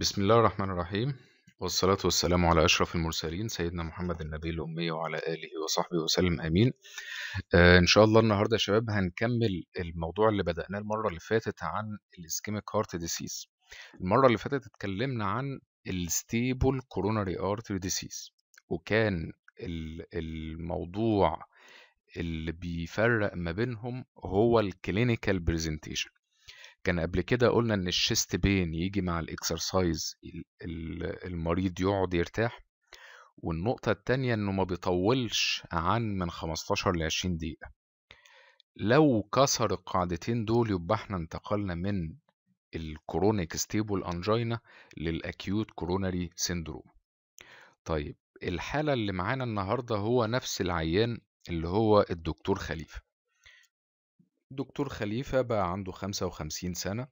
بسم الله الرحمن الرحيم والصلاة والسلام على أشرف المرسلين سيدنا محمد النبي الأمي وعلى آله وصحبه وسلم آمين آه إن شاء الله النهاردة يا شباب هنكمل الموضوع اللي بدأناه المرة اللي فاتت عن الإسكيميك هارت ديسيز المرة اللي فاتت اتكلمنا عن الستيبل كوروناري ارتري ديسيز وكان ال- الموضوع اللي بيفرق ما بينهم هو الكلينيكال برزنتيشن كان قبل كده قلنا ان الشيست بين يجي مع الاكسرسايز ال- ال- المريض يقعد يرتاح والنقطة التانية انه ما بيطولش عن من 15 ل 20 دقيقة لو كسر القاعدتين دول يبقى احنا انتقلنا من الكرونيك ستيبل انجينا للاكيوت كوروناري سيندروم طيب الحالة اللي معانا النهاردة هو نفس العيان اللي هو الدكتور خليفة دكتور خليفة بقى عنده 55 سنة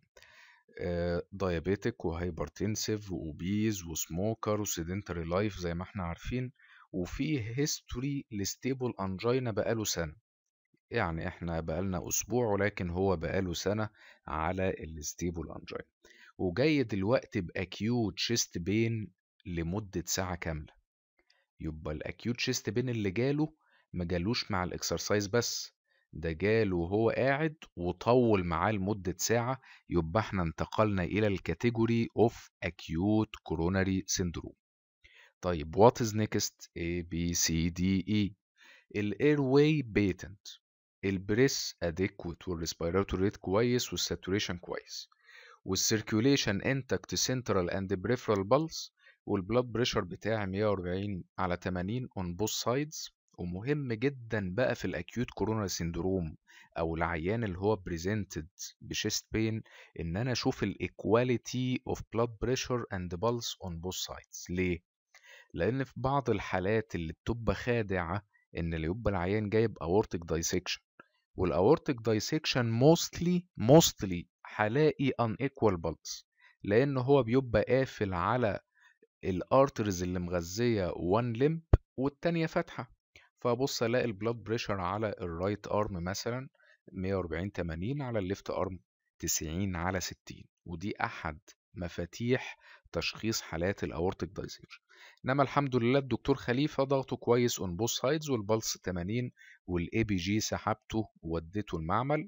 دايابيتك وهايبرتنسيف وأوبيز وسموكر وسيدنتري لايف زي ما احنا عارفين وفي هيستوري لستيبل انجينا بقاله سنة يعني احنا بقالنا اسبوع ولكن هو بقاله سنة على الستيبل انجينا وجاي دلوقتي باكيوت شيست بين لمدة ساعة كاملة يبقى الاكيوت شيست بين اللي جاله ما جالوش مع الاكسرسايز بس ده جاله وهو قاعد وطول معاه لمدة ساعة يبقى احنا انتقلنا إلى الكاتيجوري اوف acute coronary syndrome طيب what is next A B C D E الاير واي بيتنت البريس اديكوت والريسبيراتوري ريت كويس والساتوريشن كويس والسيركيوليشن انتكت سنترال اند بريفرال بالس والبلاد بريشر بتاعي 140 على 80 اون بوث سايدز ومهم جدا بقى في الاكيوت كورونا سيندروم او العيان اللي هو بريزنتد بشيست بين ان انا اشوف الايكواليتي اوف بلاد بريشر اند بالس اون بوث سايدز ليه لان في بعض الحالات اللي بتبقى خادعه ان اللي يبقى العيان جايب اورتيك دايسكشن والاورتيك دايسكشن موستلي موستلي هلاقي ان ايكوال بالس لان هو بيبقى قافل على الارترز اللي مغذيه وان لمب والتانية فاتحه فابص الاقي البلاد بريشر على الرايت ارم مثلا 140 80 على الليفت ارم 90 على 60 ودي احد مفاتيح تشخيص حالات الاورتيك دايسكشن انما الحمد لله الدكتور خليفه ضغطه كويس اون بوث سايدز والبلس 80 والاي بي جي سحبته ووديته المعمل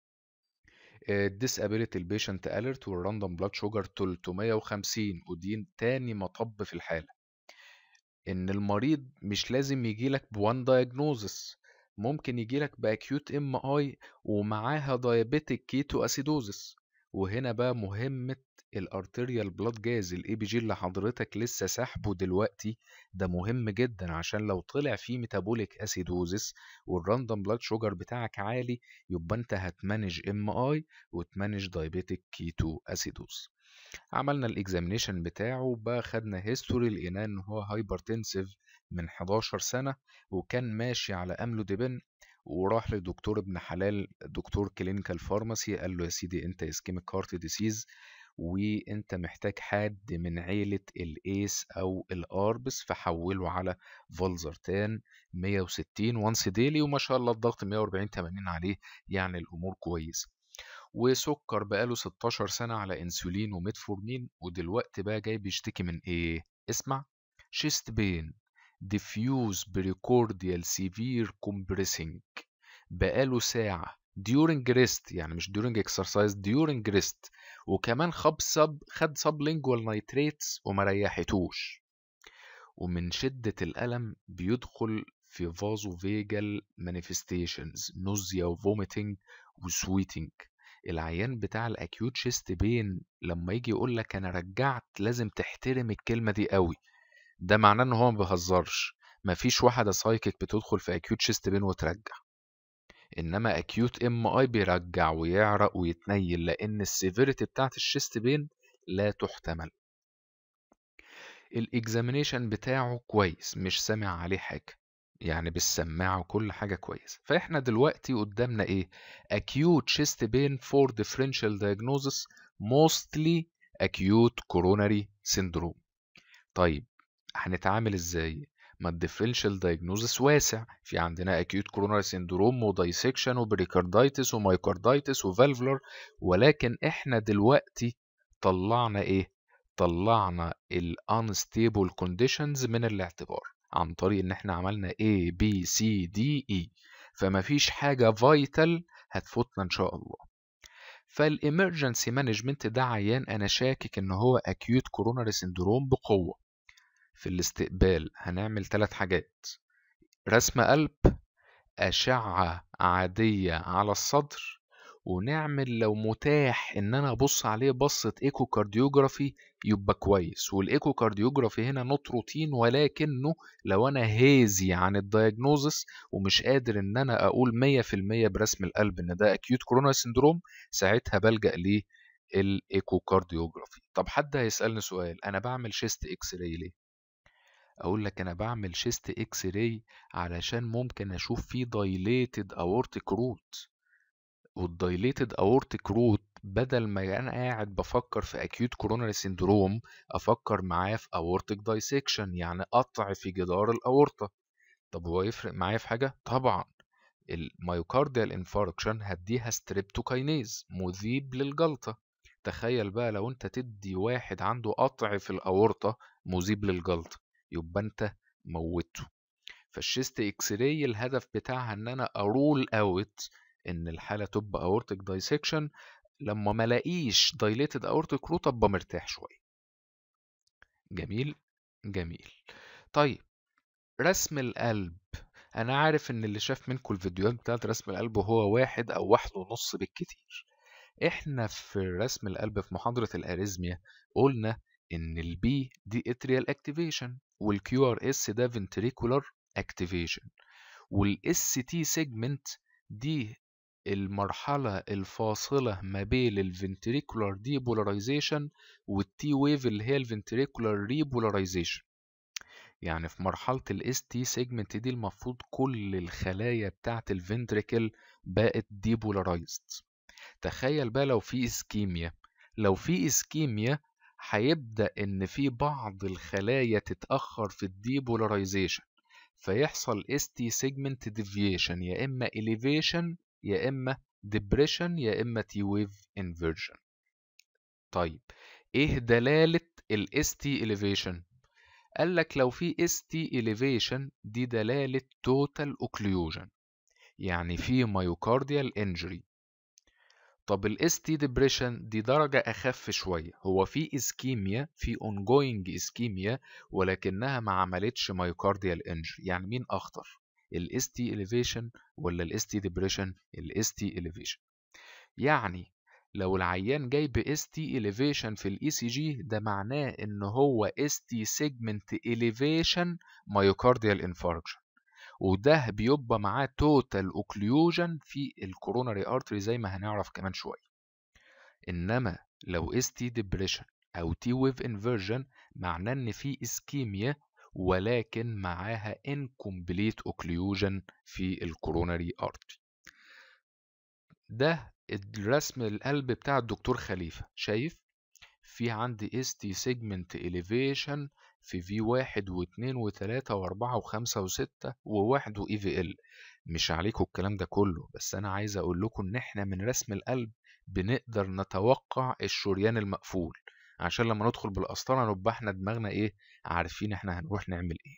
الديسابيليتي البيشنت اليرت والراندوم بلاد شوجر 350 ودي تاني مطب في الحاله ان المريض مش لازم يجيلك بوان دايجنوزس ممكن يجيلك باكيوت ام اي ومعاها دايابيتيك كيتو اسيدوزس وهنا بقى مهمة الارتيريال بلاد جاز الاي بي جي اللي حضرتك لسه ساحبه دلوقتي ده مهم جدا عشان لو طلع فيه ميتابوليك اسيدوزس والراندوم بلاد شوجر بتاعك عالي يبقى انت هتمانج ام اي وتمانج دايابيتيك كيتو اسيدوز عملنا الاكزامينيشن بتاعه بقى خدنا هيستوري لقيناه ان هو هايبرتنسيف من 11 سنة وكان ماشي على املوديبين وراح لدكتور ابن حلال دكتور كلينيكال فارماسي قال له يا سيدي انت اسكيميك هارت ديسيز وانت محتاج حد من عيلة الايس او الاربس فحوله على فولزرتان 160 وانس ديلي وما شاء الله الضغط 140 80 عليه يعني الامور كويسة وسكر بقاله 16 سنة على انسولين وميتفورمين ودلوقتي بقى جاي بيشتكي من ايه اسمع شيست بين diffuse pericardial severe compressing بقاله ساعة during rest يعني مش during exercise during rest وكمان خد سب خد sublingual nitrates وما ريحتوش ومن شدة الألم بيدخل في vasovagal manifestations nausea وvomiting وسويتنج العيان بتاع الاكيوت شيست بين لما يجي يقول لك انا رجعت لازم تحترم الكلمة دي قوي ده معناه ان هو ما بيهزرش مفيش واحدة سايكيك بتدخل في اكيوت شيست بين وترجع انما اكيوت ام اي بيرجع ويعرق ويتنيل لان السيفيريتي بتاعت الشيست بين لا تحتمل الاكزامينيشن بتاعه كويس مش سامع عليه حاجة يعني بالسماعة وكل حاجة كويسة فاحنا دلوقتي قدامنا ايه acute chest pain for differential diagnosis mostly acute coronary syndrome طيب هنتعامل ازاي ما الديفرنشال دايجنوزس واسع في عندنا اكيوت كوروناري سيندروم ودايسكشن وبريكاردايتس ومايكاردايتس وفالفولار ولكن احنا دلوقتي طلعنا ايه طلعنا ال unstable conditions من الاعتبار عن طريق ان احنا عملنا A B C D E فما فيش حاجة vital هتفوتنا ان شاء الله فالإمرجنسي مانجمنت ده عيان أنا شاكك إن هو أكيوت كوروناري سندروم بقوة في الاستقبال هنعمل ثلاث حاجات رسم قلب أشعة عادية على الصدر ونعمل لو متاح ان انا ابص عليه بصة ايكو كارديوجرافي يبقى كويس والايكو كارديوجرافي هنا نوت روتين ولكنه لو انا هازي عن الدايجنوزس ومش قادر ان انا اقول 100% برسم القلب ان ده اكيوت كورونا سندروم ساعتها بلجأ ليه الايكو كارديوجرافي طب حد هيسألني سؤال انا بعمل شيست اكس راي ليه اقول لك انا بعمل شيست اكس راي علشان ممكن اشوف فيه دايليتد اورتيك روت والدايليتد اورتيك روت بدل ما انا قاعد بفكر في اكيوت كوروناري سيندروم افكر معاه في اورتيك دايسكشن يعني قطع في جدار الاورطه طب هو يفرق معايا في حاجه طبعا الميوكارديال انفاركشن هديها ستريبتوكاينيز مذيب للجلطه تخيل بقى لو انت تدي واحد عنده قطع في الاورطه مذيب للجلطه يبقى انت موته فالشيست اكس راي الهدف بتاعها ان انا ارول اوت ان الحاله تبقى اورتيك دايسكشن لما ما الاقيش دايليتد اورتيك روت ابقى مرتاح شويه جميل جميل طيب رسم القلب انا عارف ان اللي شاف منكم الفيديوهات بتاعت رسم القلب هو واحد او واحد ونص بالكتير احنا في رسم القلب في محاضرة الاريزميا قلنا ان البي دي اتريال اكتيفيشن والكيو ار اس ده فنتريكولار اكتيفيشن والاس تي سيجمنت دي المرحلة الفاصلة ما بين الفنتريكولار ديبولاريزيشن والتي ويف اللي هي الفنتريكولار ريبولاريزيشن يعني في مرحلة الاس تي سيجمنت دي المفروض كل الخلايا بتاعت الفنتريكل بقت ديبولارايزد تخيل بقى لو في اسكيميا لو في اسكيميا هيبدأ ان في بعض الخلايا تتأخر في الديبولارايزيشن فيحصل اس تي سيجمنت ديفيشن يا اما elevation يا اما depression يا اما تي ويف inversion طيب ايه دلالة ال ST elevation قال لك لو في ST elevation دي دلالة total occlusion يعني في myocardial injury طب ال ST depression دي درجة أخف شوية هو في اسكيميا في ongoing اسكيميا ولكنها ما عملتش myocardial injury يعني مين أخطر ال ST elevation ولا ال ST depression ال ST elevation يعني لو العيان جاي ب ST elevation في الاي سي جي ده معناه ان هو ST segment elevation myocardial infarction وده بيبقى معاه total occlusion في الكوروناري ارتري زي ما هنعرف كمان شويه انما لو ST depression او T wave inversion معناه ان في اسكيميا ولكن معاها incomplete occlusion في الكوروناري ارتري ده الرسم القلب بتاع الدكتور خليفة شايف في عندي ST segment elevation في V1 و2 و3 و4 و5 و6 و1 و EVL مش عليكم الكلام ده كله بس انا عايز اقول لكم ان احنا من رسم القلب بنقدر نتوقع الشريان المقفول عشان لما ندخل بالقسطرة نبقى احنا دماغنا ايه عارفين احنا هنروح نعمل ايه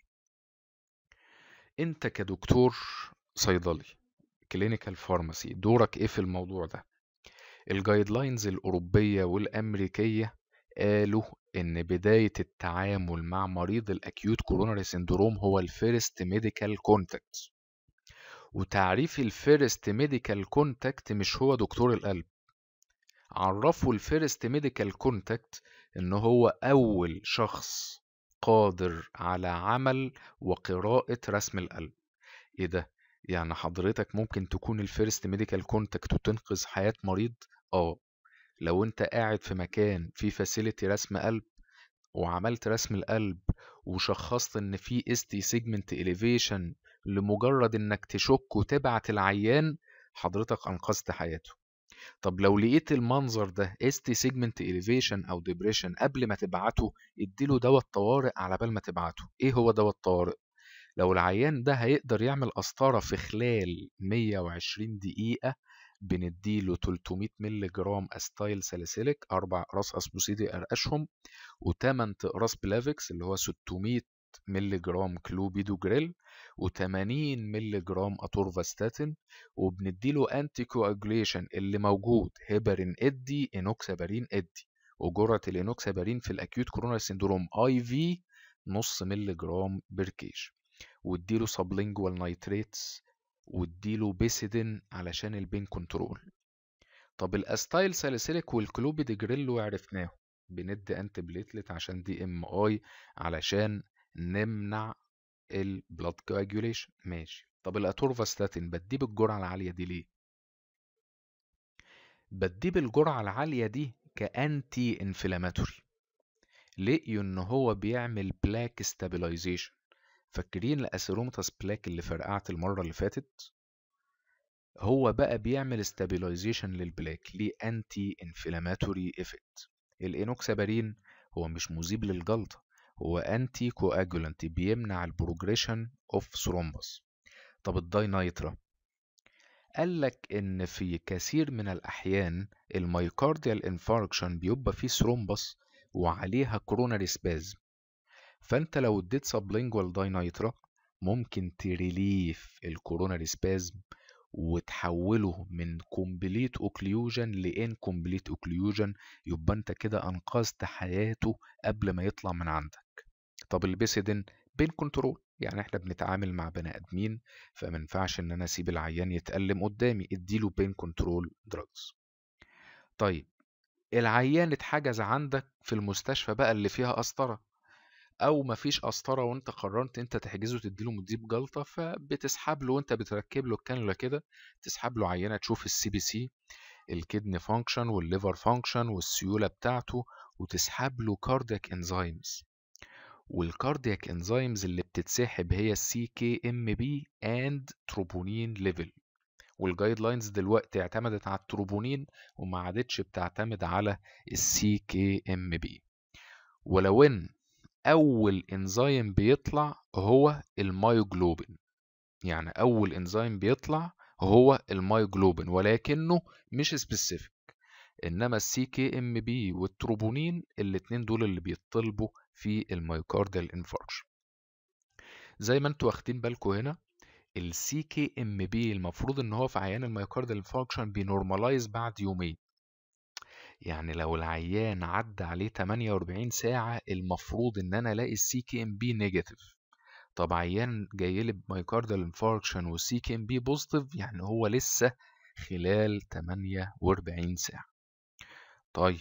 انت كدكتور صيدلي كلينيكال فارماسي دورك ايه في الموضوع ده الجايد لاينز الاوروبيه والامريكيه قالوا ان بدايه التعامل مع مريض الاكيوت كوروناري سيندروم هو الفيرست ميديكال كونتاكت وتعريف الفيرست ميديكال كونتاكت مش هو دكتور القلب عرفوا الفيرست ميديكال كونتاكت ان هو اول شخص قادر على عمل وقراءة رسم القلب ايه ده يعني حضرتك ممكن تكون الفيرست ميديكال كونتاكت وتنقذ حياة مريض اه لو انت قاعد في مكان فيه فاسيلتي رسم قلب وعملت رسم القلب وشخصت ان في استي سيجمنت اليفيشن لمجرد انك تشك وتبعت العيان حضرتك انقذت حياته طب لو لقيت المنظر ده استي سيجمنت اليفيشن او ديبريشن قبل ما تبعته اديله دواء الطوارئ على بال ما تبعته ايه هو دواء الطوارئ لو العيان ده هيقدر يعمل قسطرة في خلال 120 دقيقة بنديله 300 مللي جرام استايل ساليسيليك اربع اقراص اسبوسيدي ارقشهم و8 اقراص بلافيكس اللي هو 600 مللي جرام كلوبيدو جريل و80 مللي جرام اتورفاستاتين وبنديله انتي كواجوليشن اللي موجود هيبرين ادي انوكسابارين ادي وجرعه الانوكسابارين في الاكيوت كورونا سيندروم اي في نص مللي جرام بيركيج واديله سبلينجوال نايتريتس واديله بيسيدين علشان البين كنترول طب الاستايل ساليسيليك والكلوبيدجريلو عرفناه بندي انتي بليتلت عشان دي ام اي علشان نمنع البلاد كواجوليشن ماشي طب الاتورفاستاتين بديه بالجرعه العاليه دي ليه بديه بالجرعه العاليه دي كانتي انفلاماتوري لقيوا ان هو بيعمل بلاك ستابيلايزيشن فاكرين الاسيرومتاس بلاك اللي فرقعت المره اللي فاتت هو بقى بيعمل ستابيلايزيشن للبلاك ليه انتي انفلاماتوري افكت الانوكسابارين هو مش مذيب للجلطه هو انتي كواجولانت بيمنع البروجريشن اوف ثرومبس طب الداينايترا قال لك ان في كثير من الاحيان الميوكارديال انفاركشن بيبقى فيه ثرومبس وعليها كوروناري سبازم فانت لو اديت سبلينجوال داينايترا ممكن تريليف الكوروناري سبازم وتحوله من كومبليت اوكليوجن لان كومبليت اوكليوجن يبقى انت كده انقذت حياته قبل ما يطلع من عندك طب البيسيدين بين كنترول يعني احنا بنتعامل مع بني ادمين فما ينفعش ان انا اسيب العيان يتألم قدامي اديله بين كنترول دراجز طيب العيان اتحجز عندك في المستشفى بقى اللي فيها قسطره او مفيش قسطره وانت قررت انت تحجزه تديله مديب جلطه فبتسحب له وانت بتركب له الكانولا كده تسحب له عينه تشوف السي بي سي الكدني فانكشن والليفر فانكشن والسيوله بتاعته وتسحب له كاردياك انزيمز والكاردياك انزيمز اللي بتتسحب هي السي كي ام بي اند تروبونين ليفل والجايد لاينز دلوقتي اعتمدت على التروبونين وما عادتش بتعتمد على السي كي ام بي ولو ان اول انزيم بيطلع هو المايوجلوبين يعني اول انزيم بيطلع هو المايوجلوبين ولكنه مش سبيسيفيك انما السي كي ام بي والتروبونين الاتنين دول اللي بيطلبوا في الميوكاردال انفاركشن زي ما انتوا واخدين بالكم هنا السي كي ام بي المفروض ان هو في عيان الميوكاردال انفاركشن بينورمالايز بعد يومين يعني لو العيان عدى عليه 48 ساعة المفروض ان انا الاقي السي كي ام بي نيجاتيف طب عيان جاي لي بمايكاردال انفاركشن والسي كي ام بي بوزيتيف يعني هو لسه خلال 48 ساعة طيب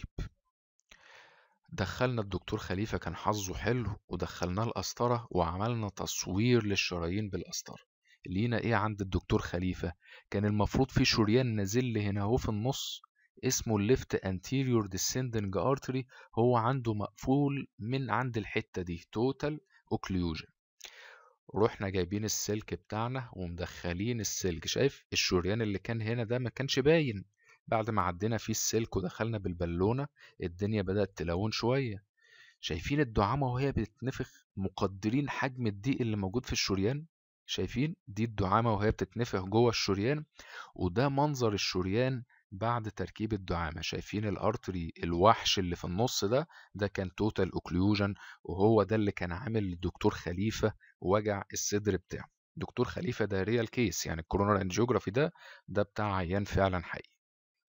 دخلنا الدكتور خليفة كان حظه حلو ودخلناه القسطرة وعملنا تصوير للشرايين بالقسطرة لينا ايه عند الدكتور خليفة كان المفروض في شريان نازل لي هنا اهو في النص اسمه الليفت anterior descending artery هو عنده مقفول من عند الحتة دي total occlusion رحنا جايبين السلك بتاعنا ومدخلين السلك شايف الشريان اللي كان هنا ده ما كانش باين بعد ما عدينا فيه السلك ودخلنا بالبالونة الدنيا بدأت تلون شوية شايفين الدعامة وهي بتتنفخ مقدرين حجم الضيق اللي موجود في الشريان شايفين دي الدعامة وهي بتتنفخ جوه الشريان وده منظر الشريان بعد تركيب الدعامة شايفين الارتري الوحش اللي في النص ده ده كان توتال اوكليوجن وهو ده اللي كان عامل للدكتور خليفة وجع الصدر بتاعه دكتور خليفة ده ريال كيس يعني الكورونر انجيوجرافي ده ده بتاع عيان فعلا حقيقي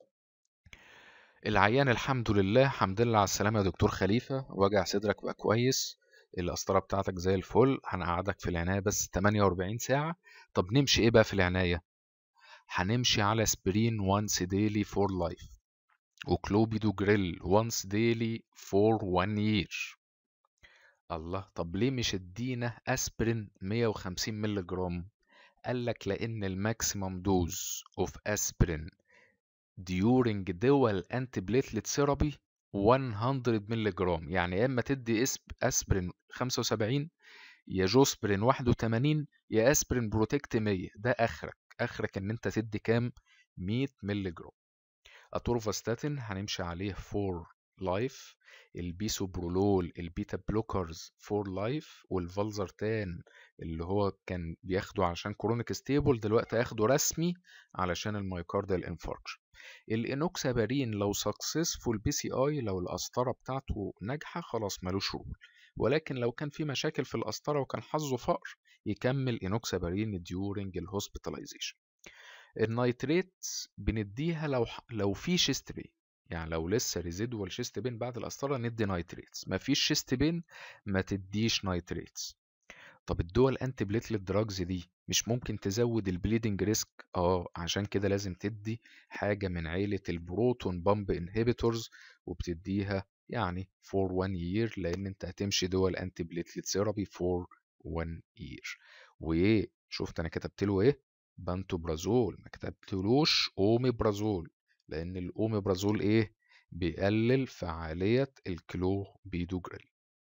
العيان الحمد لله الحمد لله على السلامة يا دكتور خليفة وجع صدرك بقى كويس القسطرة بتاعتك زي الفل هنقعدك في العناية بس 48 ساعة طب نمشي ايه بقى في العناية هنمشي على سبرين once daily for life وكلوبيدو جريل once daily for one year الله طب ليه مش ادينا اسبرين 150 مللي جرام قال لك لان الماكسيمم دوز اوف اسبرين during dual antiplatelet therapy 100 مللي جرام يعني يا اما تدي اسبرين 75 يا جوسبرين 81 يا اسبرين بروتكت 100 ده اخرك اخرك ان انت تدي كام 100 مللي جرام اتورفاستاتين هنمشي عليه 4 لايف البيسوبرولول البيتا بلوكرز فور لايف والفالزرتان اللي هو كان بياخده عشان كرونيك ستيبل دلوقتي هياخده رسمي علشان المايوكارديال انفاركشن الانوكسابارين لو سكسسفول بي سي اي لو القسطره بتاعته ناجحه خلاص ملوش رول ولكن لو كان في مشاكل في القسطره وكان حظه فقر يكمل انوكسابارين ديورنج الهوسبيتاليزيشن النيتريت بنديها لو لو في شيست بين يعني لو لسه ريزيدوال شيست بين بعد القسطره ندي نايتريتس مفيش شيست بين ما تديش نايتريتس طب الدول انتي بليتلت دراجز دي مش ممكن تزود البليدنج ريسك اه عشان كده لازم تدي حاجة من عيلة البروتون بامب انهبيتورز وبتديها يعني فور 1 يير لان انت هتمشي دول انتي بليتلت ثيرابي فور 1 يير وايه شفت انا كتبت له ايه بانتوبرازول ما كتبتلوش اوميبرازول لان الاوميبرازول ايه بيقلل فعالية الكلو بيدوجريل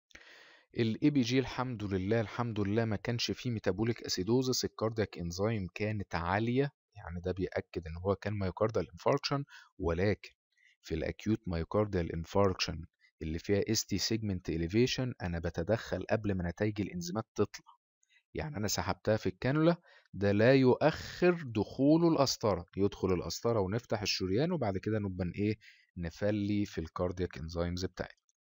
الاي بي جي الحمد لله الحمد لله ما كانش فيه ميتابوليك اسيدوزس الكاردياك انزيم كانت عاليه يعني ده بيأكد ان هو كان مايوكاردال انفاركشن ولكن في الاكيوت مايوكاردال انفاركشن اللي فيها اس تي سيجمنت اليفيشن انا بتدخل قبل ما نتائج الانزيمات تطلع يعني انا سحبتها في الكانولا ده لا يؤخر دخوله القسطره يدخل القسطره ونفتح الشريان وبعد كده نبقى ايه نفلي في الكاردياك انزيمز بتاعتنا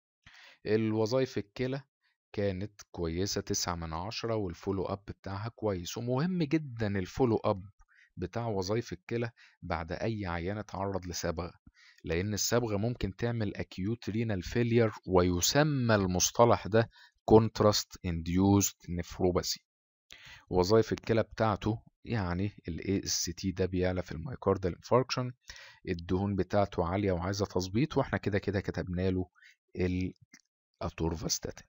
الوظائف الكلى كانت كويسة تسعة من عشرة والفولو أب بتاعها كويس ومهم جدا الفولو أب بتاع وظائف الكلى بعد أي عيان اتعرض لصبغة لأن الصبغة ممكن تعمل acute renal failure ويسمى المصطلح ده contrast induced nephropathy وظائف الكلى بتاعته يعني ال AST ده بيعلى في المايكاردال انفاركشن الدهون بتاعته عالية وعايزة تظبيط واحنا كده كده كتبنا له الاتورفاستاتين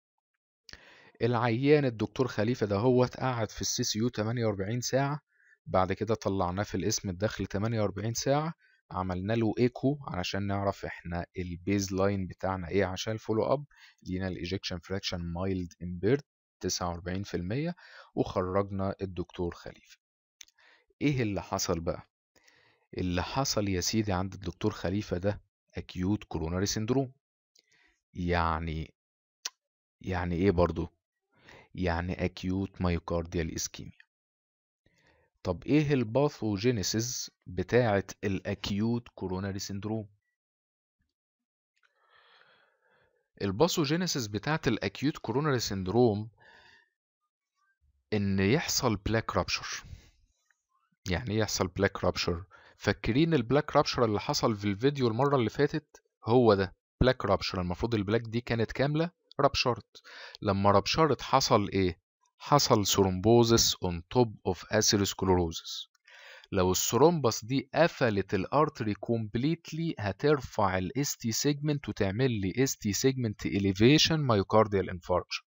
العيان الدكتور خليفة ده هو قعد في السي سي يو 48 ساعة بعد كده طلعناه في الاسم الداخل 48 ساعة عملنا له ايكو علشان نعرف احنا البيز لاين بتاعنا ايه عشان الفولو اب لينا الايجكشن فراكشن مايلد امبيرد 49% وخرجنا الدكتور خليفة ايه اللي حصل بقى اللي حصل يا سيدي عند الدكتور خليفة ده اكيوت كوروناري سندروم يعني يعني ايه برضو يعني acute myocardial ischemia طب ايه الباثوجينيسيس بتاعة الاكيوت كوروناري سندروم الباثوجينيسيس بتاعة الاكيوت كوروناري سندروم ان يحصل بلاك رابشر يعني ايه يحصل بلاك رابشر فاكرين البلاك رابشر اللي حصل في الفيديو المرة اللي فاتت هو ده بلاك رابشر المفروض البلاك دي كانت كاملة رابشرت لما رابشرت حصل ايه حصل ثرومبوزس اون توب اوف اثيروسكلوروزس لو الثرومبس دي قفلت الارتري كومبليتلي هترفع الاس تي سيجمنت وتعمل لي اس تي سيجمنت اليفيشن مايوكارديال انفاركشن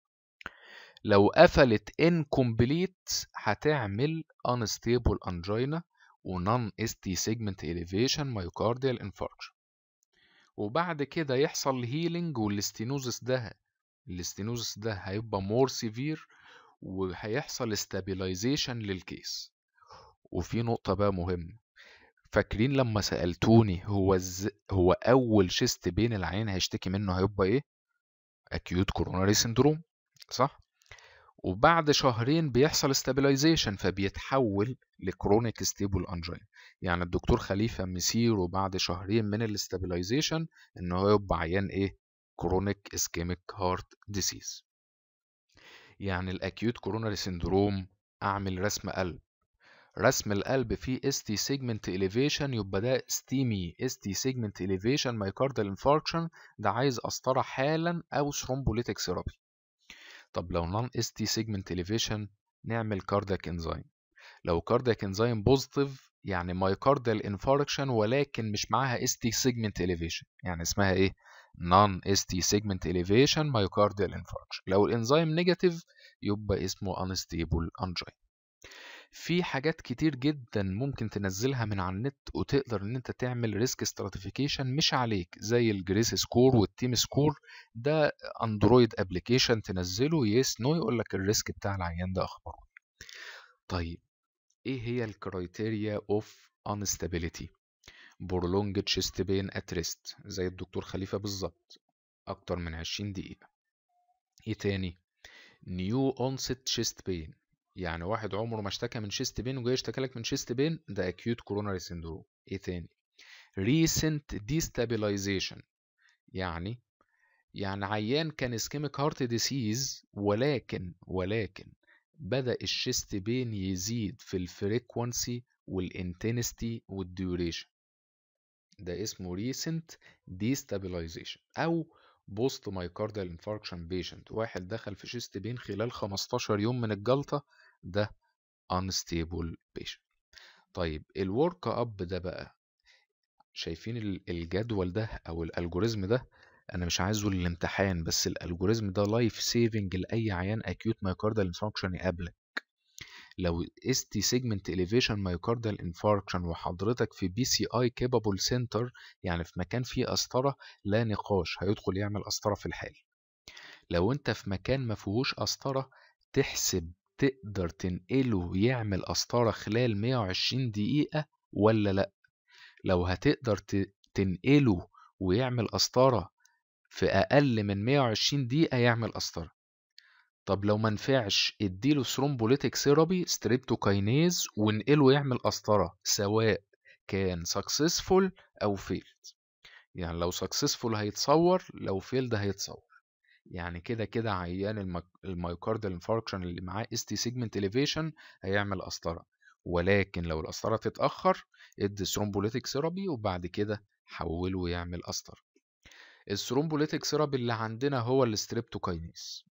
لو قفلت incomplete هتعمل unstable angina و non ST segment elevation myocardial infarction وبعد كده يحصل هيلينج والاستينوزس ده الاستينوزس ده هيبقى مور سيفير وهيحصل استابيلايزيشن للكيس وفي نقطة بقى مهمة فاكرين لما سألتوني هو الز... هو أول شيست بين العين هيشتكي منه هيبقى إيه؟ أكيوت كوروناري سندروم صح؟ وبعد شهرين بيحصل استابيلايزيشن فبيتحول لكرونيك ستيبل انجين يعني الدكتور خليفه مسيره بعد شهرين من الاستابيلايزيشن ان هو يبقى عيان ايه كرونيك اسكيميك هارت ديسيز يعني الاكيوت كوروناري سندروم اعمل رسم قلب رسم القلب فيه اس تي سيجمنت اليفيشن يبقى ده ستيمي اس تي سيجمنت اليفيشن مايكاردال انفاركشن ده عايز قسطره حالا او ثرومبوليتيك ثيرابي طب لو نون اس تي سيجمنت اليفيشن نعمل كاردياك انزيم لو كاردياك انزيم بوزيتيف يعني مايكارديال انفاركشن ولكن مش معاها اس تي سيجمنت اليفيشن يعني اسمها ايه نون اس تي سيجمنت اليفيشن مايكارديال انفاركشن لو الانزيم نيجاتيف يبقى اسمه انستيبل انجين في حاجات كتير جدا ممكن تنزلها من على النت وتقدر ان انت تعمل ريسك ستراتيفيكيشن مش عليك زي الجريس سكور والتيم سكور ده اندرويد ابلكيشن تنزله يس نو يقول لك الريسك بتاع العيان ده اخباره طيب ايه هي الكرايتيريا اوف انستابيليتي prolonged chest pain at rest زي الدكتور خليفة بالظبط أكتر من 20 دقيقة إيه تاني new onset chest pain يعني واحد عمره ما اشتكى من chest pain وجاي يشتكى لك من chest pain ده acute coronary syndrome إيه تاني recent destabilization يعني يعني عيان كان ischemic heart disease ولكن ولكن بدأ الشيست بين يزيد في الفريكونسي والانتنستي والديوريشن ده اسمه recent destabilization أو بوست مايكاردال انفاركشن بيشنت واحد دخل في شيست بين خلال 15 يوم من الجلطة ده unstable patient طيب الورك اب ده بقى شايفين الجدول ده او الالجوريزم ده انا مش عايزه للامتحان بس الالجوريزم ده لايف سيفنج لاي عيان اكيوت مايوكاردال انفاركشن يقابلك لو اس تي سيجمنت اليفيشن مايوكاردال انفاركشن وحضرتك في بي سي اي كيبابل سنتر يعني في مكان فيه قسطره لا نقاش هيدخل يعمل قسطره في الحال لو انت في مكان ما فيهوش قسطره تحسب تقدر تنقله يعمل قسطره خلال 120 دقيقه ولا لا لو هتقدر تنقله ويعمل قسطره في اقل من 120 دقيقه يعمل قسطره طب لو ما نفعش اديله ثرومبوليتيك ثيرابي ستريبتوكاينيز وانقله يعمل قسطره سواء كان سكسسفول او فيلد يعني لو سكسسفول هيتصور لو فيلد هيتصور يعني كده كده عيان المايوكاردال انفاركشن اللي معاه اس تي سيجمنت اليفيشن هيعمل قسطره ولكن لو القسطره تتاخر ادي ثرومبوليتيك ثيرابي وبعد كده حوله يعمل قسطره الثرومبوليتيك ثيرابي اللي عندنا هو الستريبتوكاينيز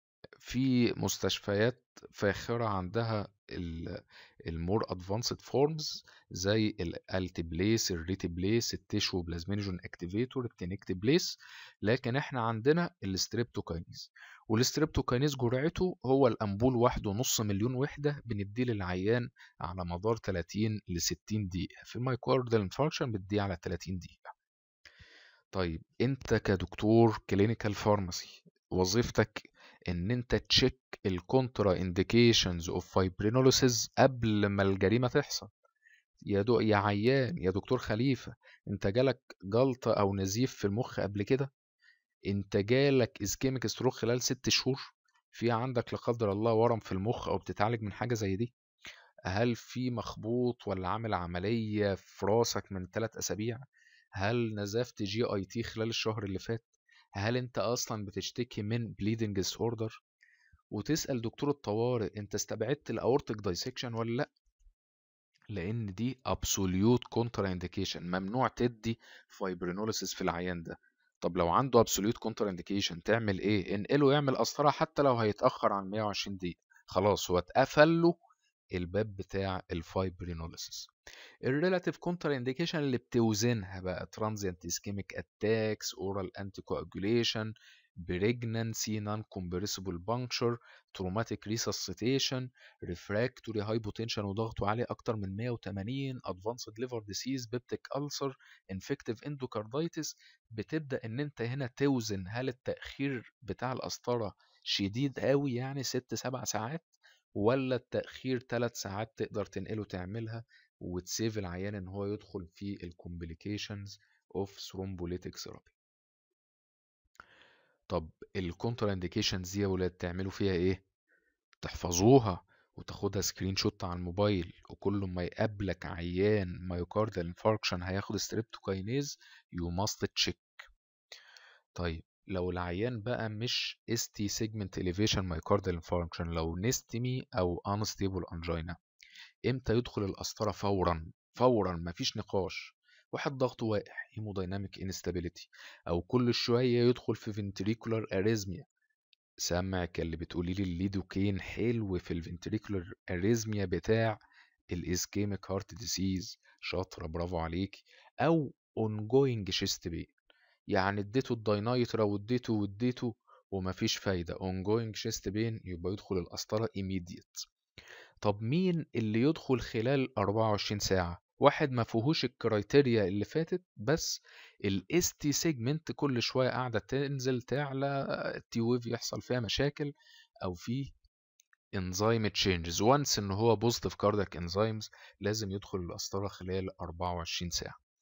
في مستشفيات فاخرة عندها المور ادفانسد فورمز زي الالتبليس الريتبليس التيشو بلازمينوجين اكتيفيتور التينكتبليس لكن احنا عندنا الستريبتوكاينيز والستريبتوكاينيز جرعته هو الامبول واحده نص مليون وحده بنديه للعيان على مدار 30 ل 60 دقيقه في المايكاردال انفاركشن بتديه على 30 دقيقه طيب انت كدكتور كلينيكال فارماسي وظيفتك ان انت تشيك الكونترا انديكيشنز اوف فايبرينوليسيس قبل ما الجريمه تحصل يا دو يا عيان يا دكتور خليفه انت جالك جلطه او نزيف في المخ قبل كده انت جالك اسكيميك ستروك خلال ست شهور في عندك لا قدر الله ورم في المخ او بتتعالج من حاجه زي دي هل في مخبوط ولا عامل عمليه في راسك من ثلاث اسابيع هل نزفت جي اي تي خلال الشهر اللي فات هل انت اصلا بتشتكي من بليدنج ديس اوردر وتسال دكتور الطوارئ انت استبعدت الاورتيك دايسكشن ولا لا لان دي ابسوليوت كونترا انديكيشن ممنوع تدي فايبرينوليسيس في العيان ده طب لو عنده ابسوليوت كونترا انديكيشن تعمل ايه انقله يعمل قسطره حتى لو هيتاخر عن 120 دقيقه خلاص هو اتقفل له الباب بتاع الفايبرينوليسيس الريلاتيف كونتر انديكيشن اللي بتوزنها بقى ترانزيانت اسكيميك اتاكس اورال انتي كواجوليشن بريجنانسي نون كومبريسبل بانكشر تروماتيك ريسسيتيشن ريفراكتوري هايبوتنشن وضغطه عالي اكتر من 180 ادفانسد ليفر ديسيز بيبتيك ألسر انفكتيف اندوكاردايتس بتبدا ان انت هنا توزن هل التاخير بتاع القسطره شديد قوي يعني 6 7 ساعات ولا التأخير 3 ساعات تقدر تنقله تعملها وتسيف العيان ان هو يدخل في الكومبليكيشنز اوف ثرومبوليتيك ثيرابي طب الكونترا انديكيشنز دي يا ولاد تعملوا فيها ايه تحفظوها وتاخدها سكرين شوت على الموبايل وكل ما يقابلك عيان مايوكاردال انفاركشن هياخد ستريبتوكاينيز يو ماست تشيك طيب لو العيان بقى مش ST segment elevation myocardial infarction لو نستمي أو unstable angina امتى يدخل القسطرة فورا فورا مفيش نقاش واحد ضغطه واقع هيمودايناميك انستابيليتي او كل شويه يدخل في فنتريكولار اريزميا سامعك اللي بتقولي لي الليدوكين حلو في الفنتريكولار اريزميا بتاع الاسكيميك هارت ديسيز شاطره برافو عليكي او ongoing chest pain يعني اديته الداينايترا واديته واديته ومفيش فايدة ongoing chest pain يبقى يدخل القسطرة immediate طب مين اللي يدخل خلال 24 ساعة واحد ما فيهوش الكرايتيريا اللي فاتت بس الاس تي سيجمنت كل شويه قاعده تنزل تعلى التي ويف يحصل فيها مشاكل او في انزيم تشينجز وانس ان هو بوزيتيف كاردياك انزيمز لازم يدخل القسطره خلال 24 ساعه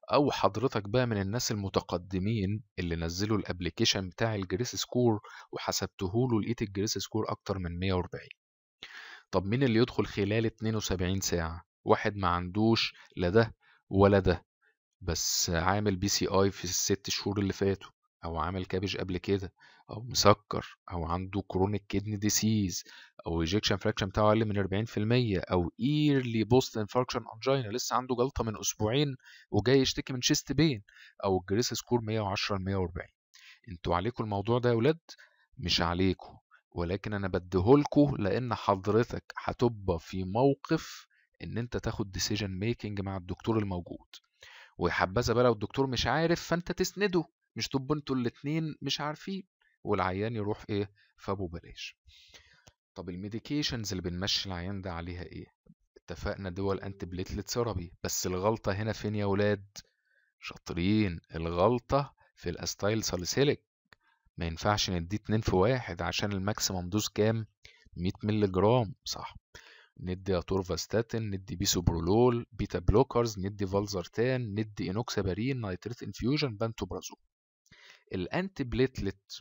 او حضرتك بقى من الناس المتقدمين اللي نزلوا الابليكيشن بتاع الجريس سكور وحسبته له لقيت الجريس سكور اكتر من 140 طب مين اللي يدخل خلال 72 ساعة واحد ما عندوش لا ده ولا ده بس عامل بي سي اي في الست شهور اللي فاتوا او عامل كابج قبل كده او مسكر او عنده كرونيك كيدني ديسيز او ايجكشن فراكشن بتاعه اقل من 40% او ايرلي بوست انفاركشن انجينا لسه عنده جلطه من اسبوعين وجاي يشتكي من شيست بين او الجريس سكور 110 ل 140 انتوا عليكم الموضوع ده يا ولاد مش عليكم ولكن انا بديهولكوا لان حضرتك هتبقى في موقف ان انت تاخد ديسيجن ميكنج مع الدكتور الموجود ويحبذا بقى لو الدكتور مش عارف فانت تسنده مش تبقوا انتوا الاتنين مش عارفين والعيان يروح في ايه في ابو بلاش طب الميديكيشنز اللي بنمشي العيان ده عليها ايه اتفقنا دول انتي بليتلت ثيرابي بس الغلطه هنا فين يا ولاد شاطرين الغلطه في الاستايل ساليسيليك ما ينفعش ندي اتنين في واحد عشان الماكسيمم دوز كام 100 مللي جرام صح ندي اتورفاستاتين ندي بيسوبرولول بيتا بلوكرز ندي فالزرتان ندي انوكسابارين نايتريت انفيوجن بانتوبرازول الانتي بليتلت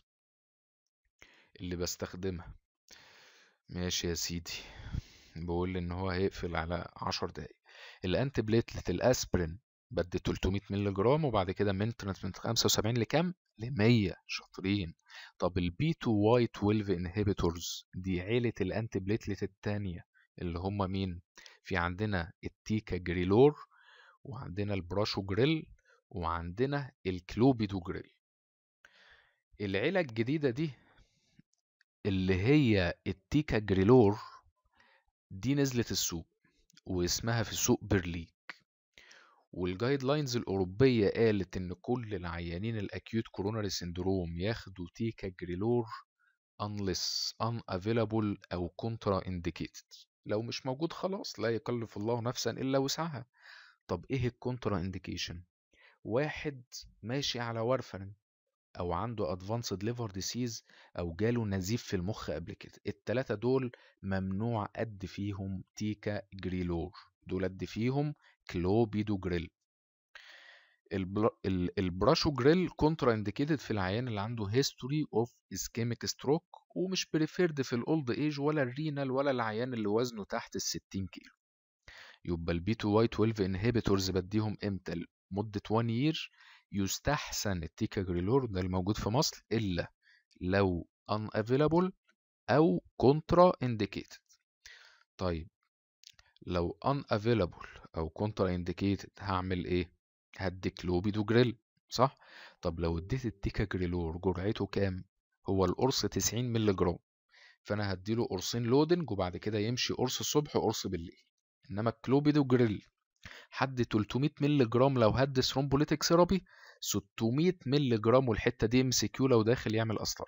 اللي بستخدمها ماشي يا سيدي بقول لي ان هو هيقفل على 10 دقايق الانتي بليتلت الاسبرين بدي 300 مللي جرام وبعد كده مينتنس من 75 لكام ل 100 شاطرين طب البي 2 واي 12 انهبيتورز دي عيله الانتي بليتلت الثانيه اللي هم مين في عندنا التيكا جريلور وعندنا البراشو جريل وعندنا الكلوبيدو جريل العيله الجديده دي اللي هي التيكا جريلور دي نزلت السوق واسمها في السوق برليك والجايد لاينز الأوروبية قالت إن كل العيانين الأكيوت كوروناري سيندروم ياخدوا تيكا جريلور unless unavailable أو contra indicated لو مش موجود خلاص لا يكلف الله نفسا إلا وسعها طب إيه الكونترا انديكيشن واحد ماشي على وارفرين او عنده ادفانسد ليفر ديسيز او جاله نزيف في المخ قبل كده التلاتة دول ممنوع قد فيهم تيكا جريلور دول قد فيهم كلوبيدو جريل البراشو جريل كونترا انديكيتد في العيان اللي عنده هيستوري اوف اسكيميك ستروك ومش بريفيرد في الاولد ايج ولا الرينال ولا العيان اللي وزنه تحت ال 60 كيلو يبقى البي 2 واي 12 انهبيتورز بديهم امتى لمده 1 يير يستحسن التيكاجريلور ده الموجود في مصر الا لو unavailable او contra indicated طيب لو unavailable او contra indicated هعمل ايه هدي كلوبيدو جريل صح طب لو اديت التيكاجريلور جرعته كام هو القرص 90 مللي جرام فانا هديله قرصين لودنج وبعد كده يمشي قرص الصبح وقرص بالليل انما الكلوبيدو جريل حد 300 مللي جرام لو هد ثرومبوليتيك ثيرابي 600 مللي جرام والحته دي ام سي كيو لو داخل يعمل قسطره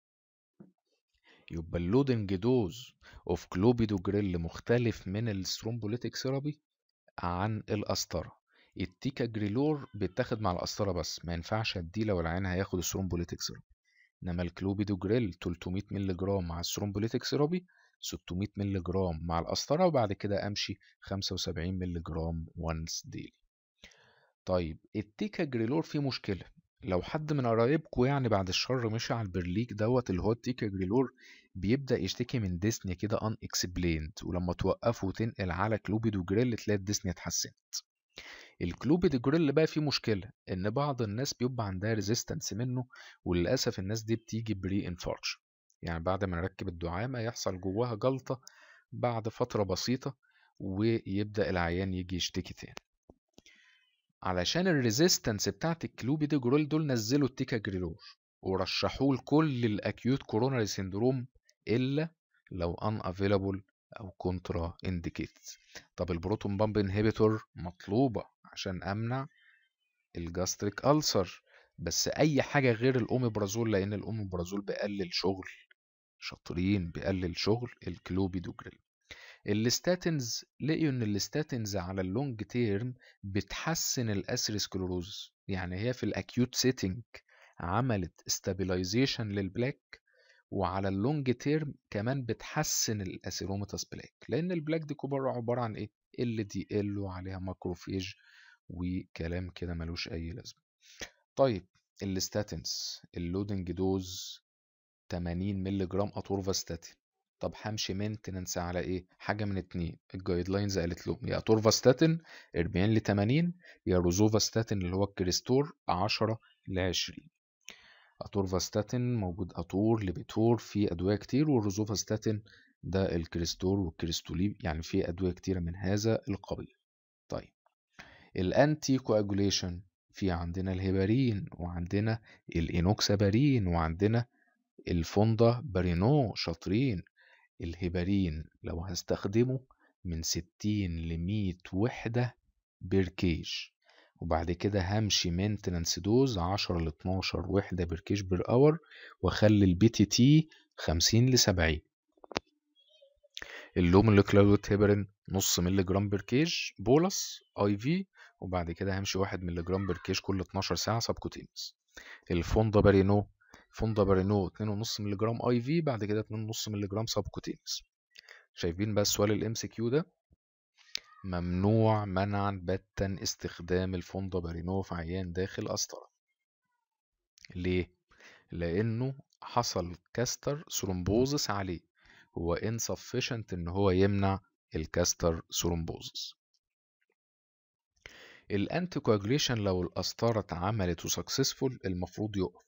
يبقى اللودنج دوز اوف كلوبيدو جريل مختلف من الثرومبوليتيك ثيرابي عن القسطره التيكا جريلور بيتاخد مع القسطره بس ما ينفعش اديه لو العيان هياخد الثرومبوليتيك ثيرابي انما الكلوبيدو جريل 300 مللي جرام مع الثرومبوليتيك ثيرابي 600 مللي جرام مع القسطره وبعد كده امشي 75 مللي جرام وانس ديلي طيب التيكا جريلور فيه مشكله لو حد من قرايبكم يعني بعد الشر مشي على البرليك دوت اللي هو التيكا جريلور بيبدا يشتكي من ديسنيا كده ان اكسبليند ولما توقفه وتنقل على كلوبيدو جريل تلاقي الديسنيا اتحسنت الكلوبيد جريل بقى فيه مشكلة إن بعض الناس بيبقى عندها ريزيستنس منه وللأسف الناس دي بتيجي بري انفاركشن يعني بعد ما نركب الدعامة يحصل جواها جلطة بعد فترة بسيطة ويبدأ العيان يجي يشتكي تاني علشان الريزيستنس بتاعت الكلوبيد جريل دول نزلوا التيكا جريلور ورشحوه لكل الأكيوت كوروناري سيندروم إلا لو ان افيلابل او كونترا انديكيتد طب البروتون بامب انهبيتور مطلوبه عشان امنع الجاستريك ألسر بس اي حاجه غير الاوميبرازول لان الاوميبرازول بيقلل شغل شاطرين بيقلل شغل الكلوبيدوجريل الستاتينز لقيوا ان الستاتينز على اللونج تيرم بتحسن الاسيروسكلوروز يعني هي في الاكيوت سيتنج عملت استابيلايزيشن للبلاك وعلى اللونج تيرم كمان بتحسن الاسيروماتاس بلاك لان البلاك دي كبر عباره عن ايه ال دي ال وعليها ماكروفيج وكلام كده ملوش اي لازمه طيب الستاتينز اللودنج دوز 80 مللي جرام اتورفاستاتين طب همشي مينتننس على ايه حاجه من اتنين الجايد لاينز قالت لهم يا اتورفاستاتين 40 ل 80 يا روزوفاستاتين اللي هو الكريستور 10 ل 20 اتورفاستاتين موجود اتور لبيتور في ادويه كتير والروزوفاستاتين ده الكريستور والكريستوليب يعني في ادويه كتيره من هذا القبيل طيب الانتي كواجوليشن في عندنا الهيبارين وعندنا الانوكسابارين وعندنا الفوندا بارينو شاطرين الهيبارين لو هستخدمه من 60 ل 100 وحدة بيركيج وبعد كده همشي مينتنانس دوز 10 ل 12 وحدة بيركيج بير اور واخلي البي تي تي 50 ل 70 اللو مولكيولار هيبرين نص مللي جرام بير كيج بولس اي في وبعد كده همشي 1 مللي جرام بير كيج كل 12 ساعه سبكوتينس الفوندا بارينو فوندا بارينو 2.5 مللي جرام اي في بعد كده 2.5 مللي جرام سبكوتينس شايفين بقى السؤال الام سي كيو ده ممنوع منعا باتا استخدام الفوندا بارينو في عيان داخل قسطره ليه لانه حصل كاستر ثرومبوزس عليه هو insufficient ان هو يمنع الكاستر ثرومبوزس الانتي كواجوليشن لو القسطره اتعملت وسكسسفول المفروض يقف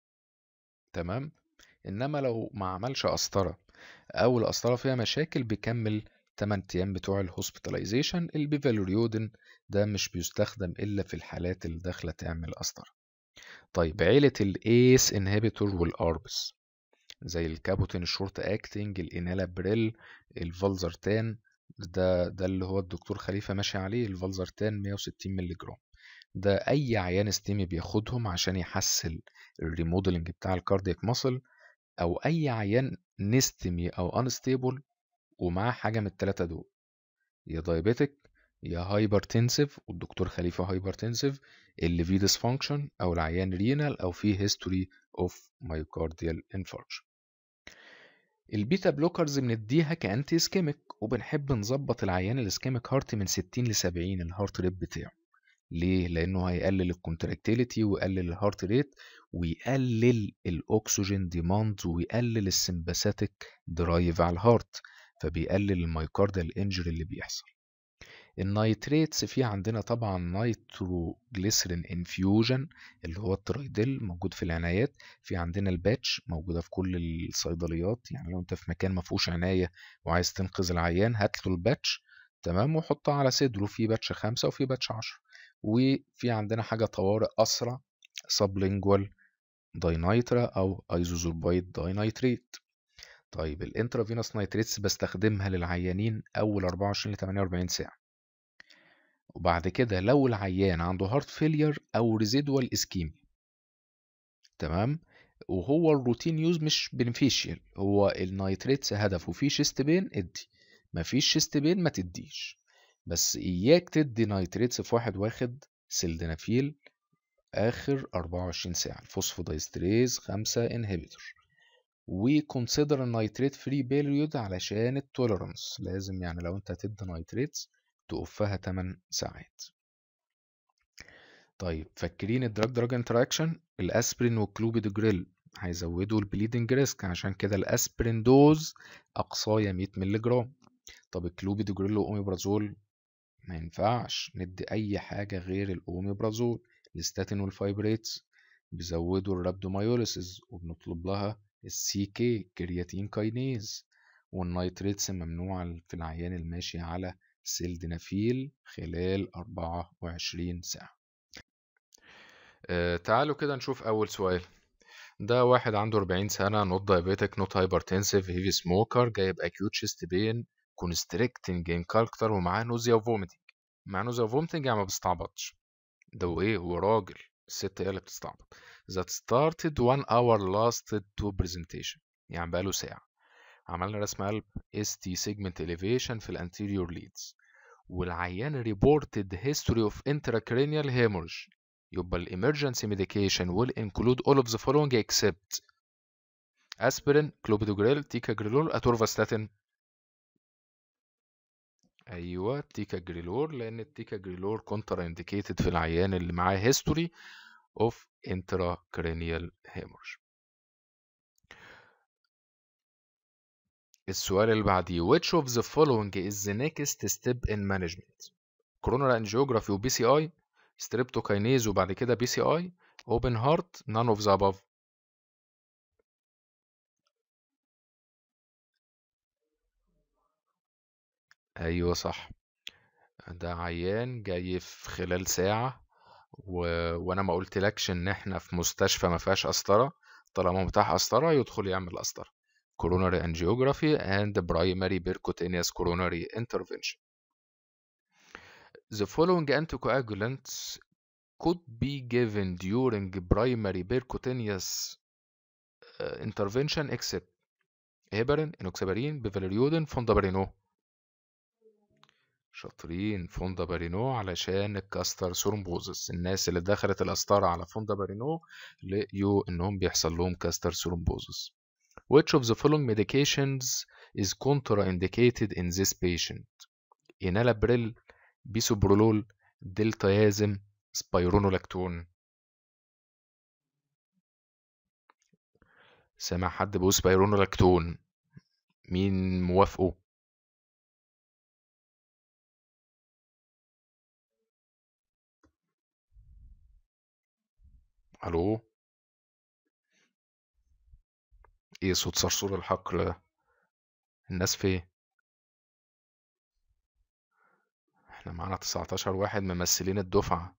تمام انما لو ما عملش قسطره او القسطره فيها مشاكل بيكمل 8 ايام بتوع الهوسبيتاليزيشن البيفالوريودين ده مش بيستخدم الا في الحالات اللي داخله تعمل قسطره طيب عيله الايس انهبيتور والاربس زي الكابوتين الشورت اكتنج الانالابريل الفالزرتان ده ده اللي هو الدكتور خليفه ماشي عليه الفالزرتان 160 مللي جرام ده اي عيان استيمي بياخدهم عشان يحسن الريموديلنج بتاع الكاردياك ماسل او اي عيان نستمي او انستيبل ومعاه حاجه من الثلاثه دول يا دايابيتك يا هايبرتنسيف والدكتور خليفه هايبرتنسيف اللي فيه ديسفانكشن او العيان رينال او فيه هيستوري اوف مايوكارديال انفاركشن البيتا بلوكرز بنديها كانتي اسكيميك وبنحب نظبط العيان الاسكيميك هارت من 60 ل 70 الهارت ريت بتاعه ليه لانه هيقلل الكونتراكتيليتي ويقلل الهارت ريت ويقلل الاكسجين ديماند ويقلل السمباثيك درايف على الهارت فبيقلل المايوكاردال انجري اللي بيحصل النايتريتس في عندنا طبعا نايترو جليسرين انفيوجن اللي هو الترايدل موجود في العنايات في عندنا الباتش موجوده في كل الصيدليات يعني لو انت في مكان ما فيهوش عنايه وعايز تنقذ العيان هات له الباتش تمام وحطها على صدره في باتش خمسة وفي باتش عشرة وفي عندنا حاجة طوارئ أسرع سبلينجوال داينايترا أو ايزوزوربايد داينايتريت طيب الانترافينوس نايتريتس بستخدمها للعيانين أول 24 ل 48 ساعة وبعد كده لو العيان عنده هارت فيلير أو ريزيدوال اسكيمي تمام وهو الروتين يوز مش بنفيشيال هو النايتريتس هدفه فيه شيست بين ادي مفيش شيست بين ما تديش بس اياك تدي نايتريتس في واحد واخد سلدنافيل اخر 24 ساعه الفوسفودايستريز 5 انهبيتور وكونسيدر النايتريت فري بيريود علشان التوليرانس لازم يعني لو انت هتدي نايتريتس تقفها 8 ساعات طيب فاكرين الدراج دراج انتراكشن الاسبرين والكلوبيدوجريل هيزودوا البليدنج ريسك عشان كده الاسبرين دوز اقصايا 100 مللي جرام طب الكلوبيدوجريل واوميبرازول ما ينفعش ندي اي حاجه غير الاوميبرازول الستاتين والفايبريتس بيزودوا الرابدومايوليسيس وبنطلب لها السي كي كرياتين كاينيز والنايتريتس ممنوع في العيان الماشي على سيلدنافيل خلال 24 ساعة آه تعالوا كده نشوف أول سؤال ده واحد عنده 40 سنة نوت دايابيتك نوت هايبرتنسيف هيفي سموكر جايب اكيوت شيست بين كونستريكتنج انكالكتر ومعاه نوزيا وفوميتنج معاه نوزيا وفوميتنج يعني ما بيستعبطش ده وايه هو راجل الست هي اللي بتستعبط that started one hour lasted two presentation يعني بقاله ساعة عملنا رسم قلب ST segment elevation في الانتيريور leads والعيان reported history of intracranial hemorrhage يبقى الامرجنسي ميديكيشن will include all of the following except aspirin clopidogrel ticagrelol atorvastatin ايوه تيكا جريلور لان التيكا جريلور كونترا انديكيتد في العيان اللي معاه هيستوري اوف intracranial hemorrhage السؤال اللي بعديه which of the following is the next step in management coronary angiography و BCI streptokinase وبعد كده BCI open heart none of the above ايوه صح ده عيان جاي في خلال ساعة و... وانا ما قلتلكش ان احنا في مستشفى ما فيهاش قسطرة طالما متاح قسطرة يدخل يعمل قسطرة coronary angiography and primary percutaneous coronary intervention the following anticoagulants could be given during primary percutaneous uh, intervention except heparin, enoxaparin, bivamelagon, fondaparinol شاطرين فوندا بارينو علشان الكاستر ثرومبوزس الناس اللي دخلت القسطرة على فوندا بارينو لقيوا انهم بيحصل لهم كاستر ثرومبوزس Which of the following medications is contraindicated in this patient? enalapril, bisoprolol, deltaiazim, spironolactone سامع حد بيقول سبايرونولاكتون مين موافقه الو ايه صوت صرصور الحقل ده الناس فين احنا معانا 19 واحد ممثلين الدفعة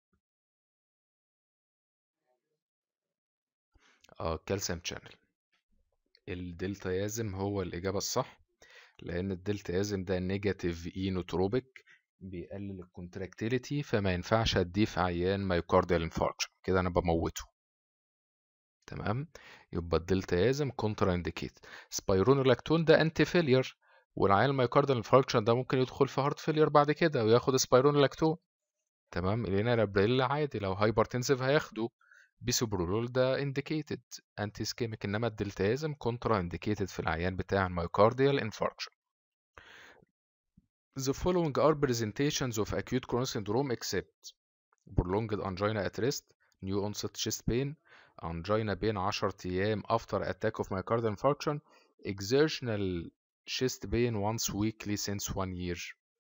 اه كالسيوم شانل الدلتايازم هو الإجابة الصح لأن الدلتايازم ده نيجاتيف اينوتروبيك بيقلل الكونتراكتيليتي فما ينفعش اديه في عيان مايوكارديال انفاركشن كده انا بموته تمام يبقى الدلتايازم كونترا انديكيت سبايرونولاكتون ده انتي فيلير والعيان المايوكارديال انفاركشن ده ممكن يدخل في هارت فيلير بعد كده وياخد سبايرونولاكتون تمام الينالابريل عادي لو هايبرتنسيف هياخده بيسوبرولول ده انديكيتد انتي سكيميك انما الدلتايازم كونترا انديكيتد في العيان بتاع المايوكارديال انفاركشن The following are presentations of acute coronary syndrome except prolonged angina at rest, new onset chest pain, angina بين 10 أيام after attack of myocardial infarction, exertional chest pain once weekly since one year.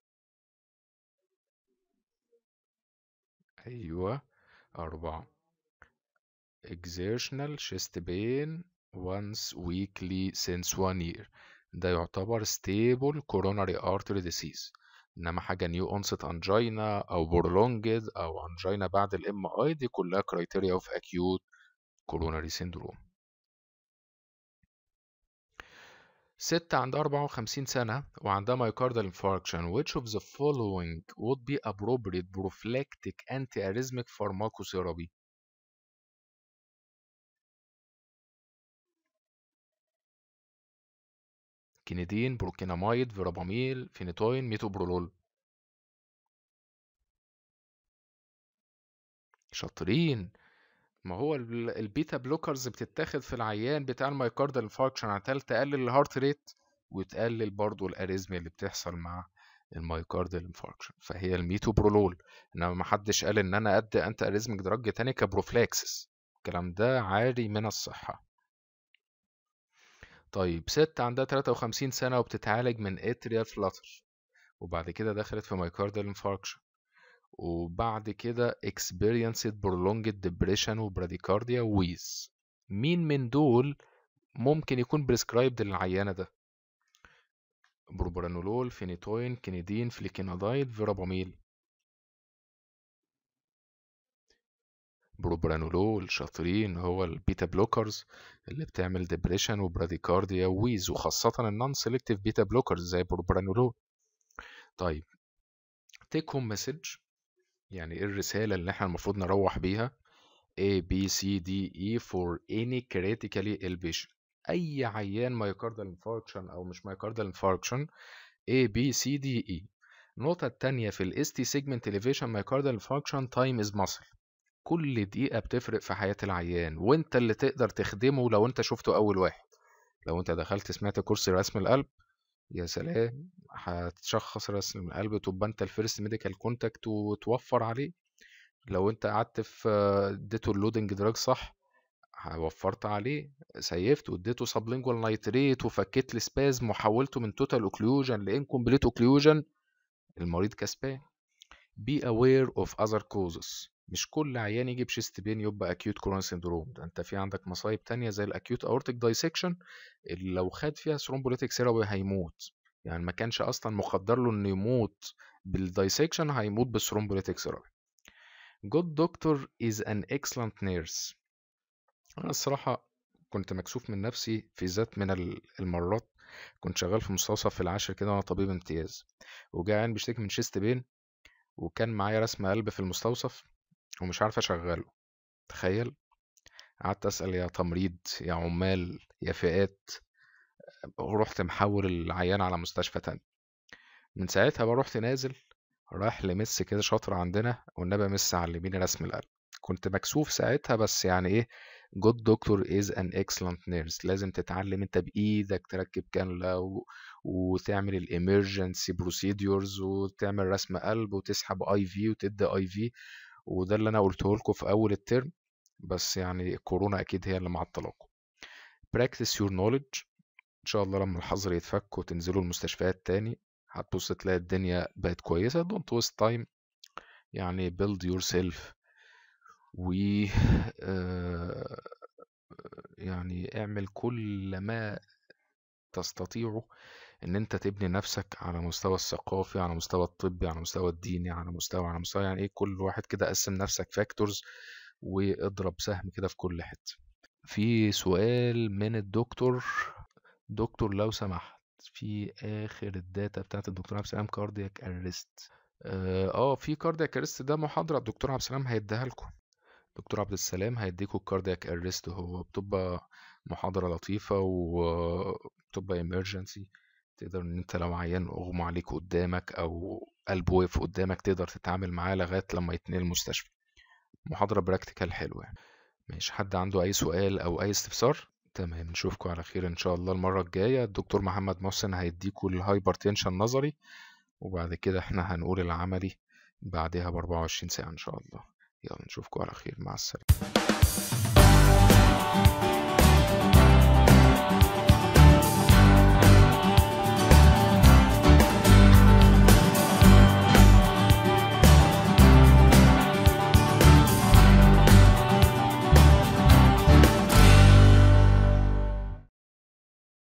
أيوة أربعة exertional chest pain once weekly since one year ده يعتبر stable coronary artery disease انما حاجه new onset angina او prolonged او angina بعد الام اي دي كلها criteria of acute coronary syndrome ست عندها 54 سنة وعندها myocardial infarction which of the following would be appropriate prophylactic antiarrhythmic pharmacotherapy كينيدين بروكينامايد فيراباميل فينيتوين ميتوبرولول شاطرين ما هو ال- البيتا بلوكرز بتتاخد في العيان بتاع المايكاردال انفاركشن عشان تقلل الهارت ريت وتقلل برضو الاريزميا اللي بتحصل مع المايكاردال انفاركشن فهي الميتوبرولول انما ما حدش قال ان انا ادي انت اريزميك دراج تاني كبروفلاكسس الكلام ده عاري من الصحة طيب ست عندها 53 سنة وبتتعالج من اتريال فلاتر وبعد كده دخلت في مايكاردال انفاركشن وبعد كده experienced prolonged depression وبراديكارديا ويز مين من دول ممكن يكون بريسكرايبد للعيانة ده بروبرانولول فينيتوين كينيدين فليكينادايد فيراباميل بروبرانولول شاطرين هو البيتا بلوكرز اللي بتعمل ديبريشن وبراديكارديا وويز وخاصة النون سيلكتيف بيتا بلوكرز زي بروبرانولول طيب تيك هوم مسج يعني ايه الرسالة اللي احنا المفروض نروح بيها A B C D E for any critically ill patient أي عيان مايوكاردال انفاركشن أو مش مايوكاردال انفاركشن A B C D E النقطة التانية في ال ST segment elevation myocardial infarction time is muscle كل دقيقة بتفرق في حياة العيان وانت اللي تقدر تخدمه لو انت شفته أول واحد لو انت دخلت سمعت كورس رسم القلب يا سلام هتشخص رسم القلب تبقى انت الفيرست ميديكال كونتاكت وتوفر عليه لو انت قعدت في اديته اللودنج دراج صح وفرت عليه سيفت واديته سبلينجوال نايتريت وفكيت السبازم وحولته من توتال اوكليوجن لانكمبليت اوكليوجن المريض كسبان be aware of other causes مش كل عيان يجي بشيست بين يبقى acute coronary syndrome ده انت في عندك مصايب تانية زي الاكيوت aortic dissection اللي لو خد فيها thrombolytic therapy هيموت يعني ما كانش اصلا مقدر له انه يموت بالدايسكشن هيموت بالثرومبوليتيك ثيرابي good doctor is an excellent nurse انا الصراحة كنت مكسوف من نفسي في ذات من المرات كنت شغال في مستوصف في العاشر كده وانا طبيب امتياز وجاي عيان بيشتكي من شيست بين وكان معايا رسم قلب في المستوصف ومش عارف اشغله تخيل قعدت اسال يا تمريض يا عمال يا فئات ورحت محول العيان على مستشفى تاني من ساعتها بقى رحت نازل رايح لمس كده شاطر عندنا والنبي مس علميني رسم القلب كنت مكسوف ساعتها بس يعني ايه good doctor is an excellent nurse لازم تتعلم انت بايدك تركب كانولا و... وتعمل الامرجنسي بروسيدورز وتعمل رسم قلب وتسحب اي في وتدي اي في وده اللي انا قلته لكم في اول الترم بس يعني الكورونا اكيد هي اللي معطلاكم practice your knowledge ان شاء الله لما الحظر يتفك وتنزلوا المستشفيات تاني هتبص تلاقي الدنيا بقت كويسة don't waste time يعني build yourself و آه، يعني اعمل كل ما تستطيعه ان انت تبني نفسك على مستوى الثقافي على مستوى الطبي على مستوى الديني على مستوى على مستوى يعني ايه كل واحد كده قسم نفسك فاكتورز واضرب سهم كده في كل حتة في سؤال من الدكتور دكتور لو سمحت في اخر الداتا بتاعت الدكتور عبد السلام كاردياك ارست اه في كاردياك ارست ده محاضرة الدكتور عبد السلام هيديها لكم دكتور عبد السلام هيديكوا الكاردياك ارست هو بتبقى محاضرة لطيفة وبتبقى emergency تقدر ان انت لو عيان اغمى عليك قدامك او قلب وقف قدامك تقدر تتعامل معاه لغاية لما يتنقل المستشفى محاضرة براكتيكال حلوة يعني ماشي حد عنده اي سؤال او اي استفسار تمام نشوفكم على خير ان شاء الله المرة الجاية الدكتور محمد محسن هيديكوا الهايبرتنشن نظري وبعد كده احنا هنقول العملي بعدها ب 24 ساعة ان شاء الله يلا نشوفكم على خير مع السلامة